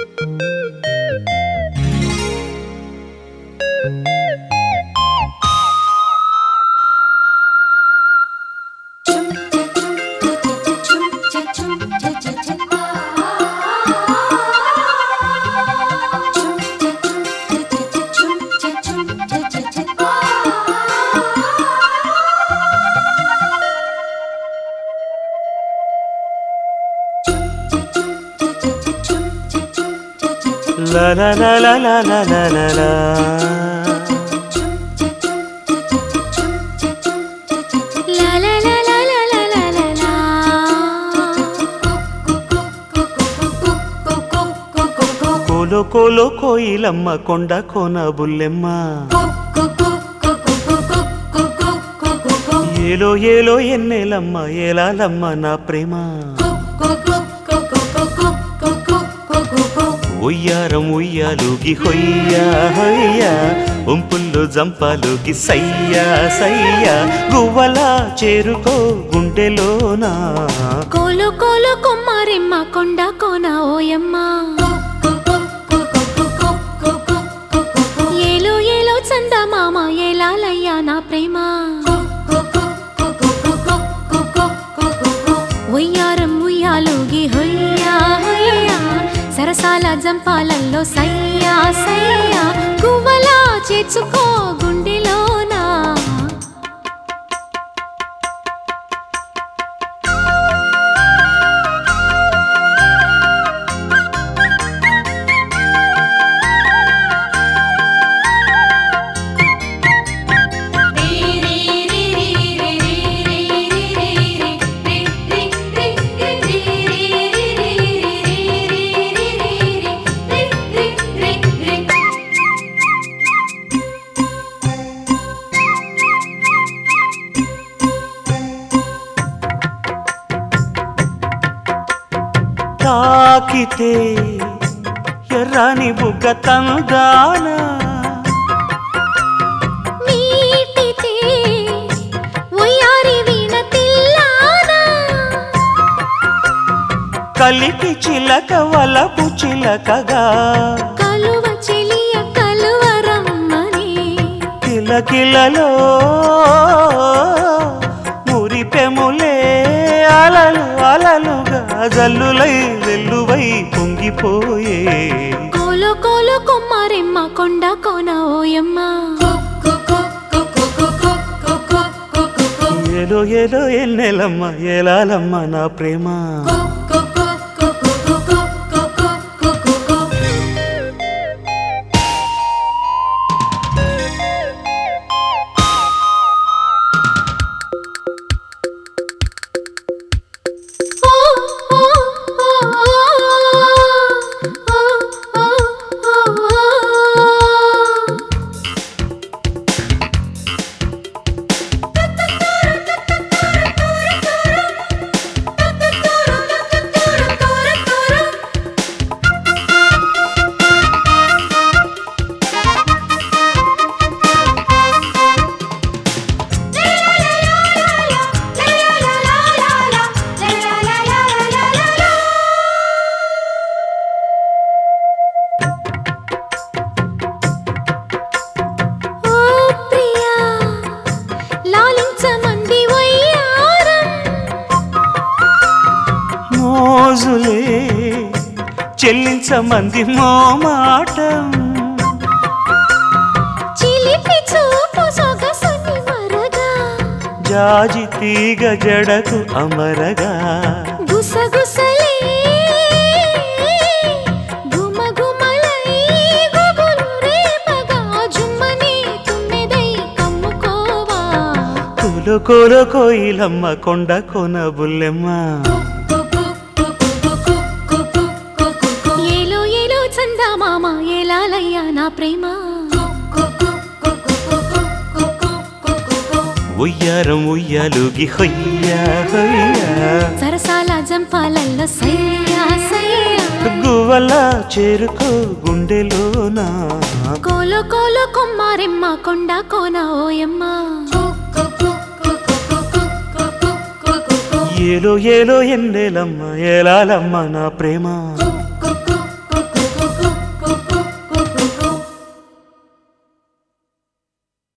La la la la la la la la la. La la la la la la la la la. కోలో కోలో కోయిలమ్మ కొండ కోన బుల్లెమ్మ ఏలో ఏలో ఎన్నెలమ్మ ఏలాలమ్మ నా ప్రేమ ఉయ్యారం ఉయ్యాలుగి హొయ్యా హొయ్యా ఉంపుల్లో జంపాలుగి సయ్యా సయ్యా గువ్వలా చేరుకో గుండెలోనా కోలు కోలు కొమ్మారెమ్మ కొండ కోన ఓయమ్మ ఏలో ఏలో చంద మామ ఏలాలయ్యా నా ప్రేమ ఉయ్యారం ఉయ్యాలుగి హొయ్యా హొయ్యా సరసాల జంపాలల్లో సయ్యా సయ్యా గువ్వలా చేర్చుకో గుండెలోనా తాకితే ఎర్రని బుగ్గ తందాన మీటితే ఉయ్యారి వీణ తిల్లానా కలికి చిలక వలపు చిలకగా కలువ చెలియ కలువరమ్మని కిలకిలలో మురిపెములే అలలు అలలుగా జల్లులై వెల్లువై పొంగిపోయే కోలో కోలో కొమ్మారెమ్మ కొండ కోన ఓయమ్మ ఏలో ఏలో ఎన్నెలమ్మ ఏలాలమ్మ నా ప్రేమ ఓ ప్రియా లాలించమంది వయ్యారం మోజులే చెల్లించమంది మో మాటం చిలిపి చూపు సొగసుని మరగా జాజి తీగ జడకు అమరగా గుసగుసలే గుమగుమలై గుబులు రేపగా జుమ్మని తుమ్మెదై కమ్ముకోవా కోలో కోలో కోయిలమ్మ కొండ కొన బుల్లెమ్మ ఏలో ఏలో చందా మామ ఏలాలయ్యా నా ప్రేమ ఉయ్యారం ఉయ్యాలుగి హొయ్యా హొయ్యా సరసాల జంపాలల్లో సయ్యా సయ్యా గువ్వలా చేరుకో గుండెలోనా కోలో కోలో కొమ్మారెమ్మ కొండ కోన ఓయమ్మ ఏలో ఏలో ఎన్నెలమ్మ ఏలాలమ్మ నా ప్రేమ